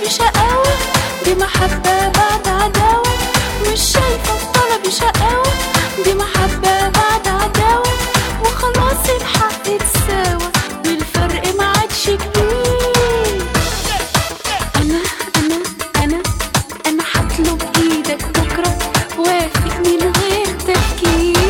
طلبي شقاوة دي محبة بعد عداوة مش شايفة في طلبي شقاوة دي محبة بعد عداوة وخلاص الحق اتساوى والفرق ما عادش كبير أنا أنا أنا أنا هطلب إيدك بكرة وافق من غير تفكير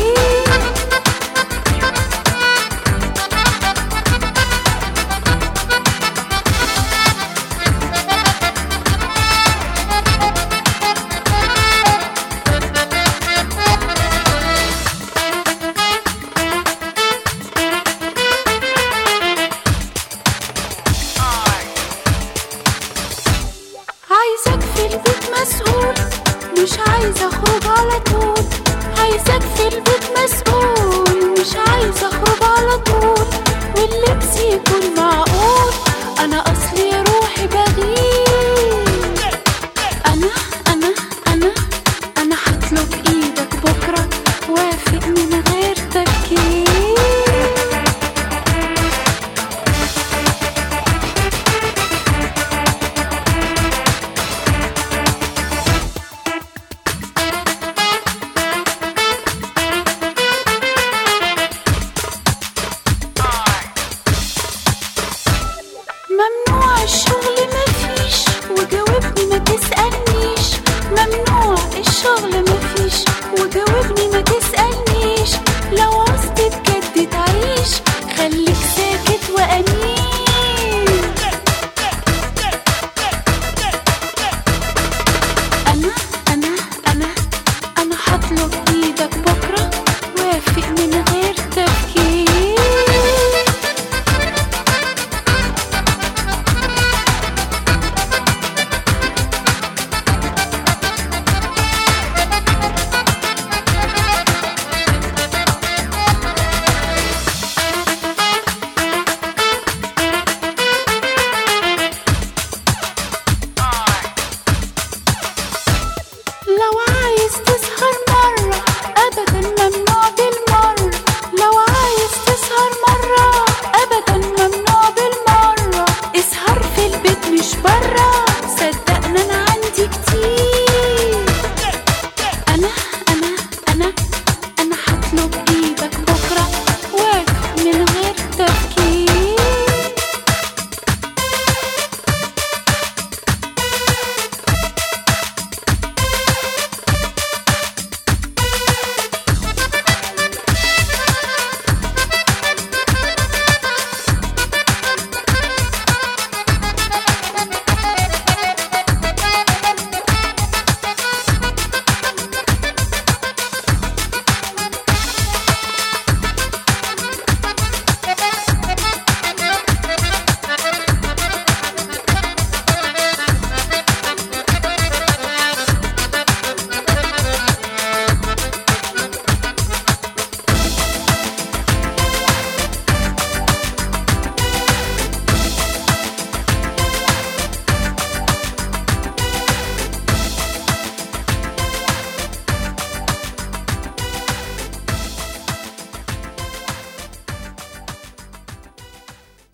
عايزك في البيت مسؤول مش عايزة اخرج على طول عايزك في البيت مسؤول مش عايزة اخرج على طول واللبس يكون معقول انا اصلي روحي بغير انا انا انا انا هطلب ايدك بكرة وافق من غير تفكير ممنوع الشغل مفيش وجاوبني ما تسألنيش ممنوع الشغل مفيش وجاوبني ما تسألنيش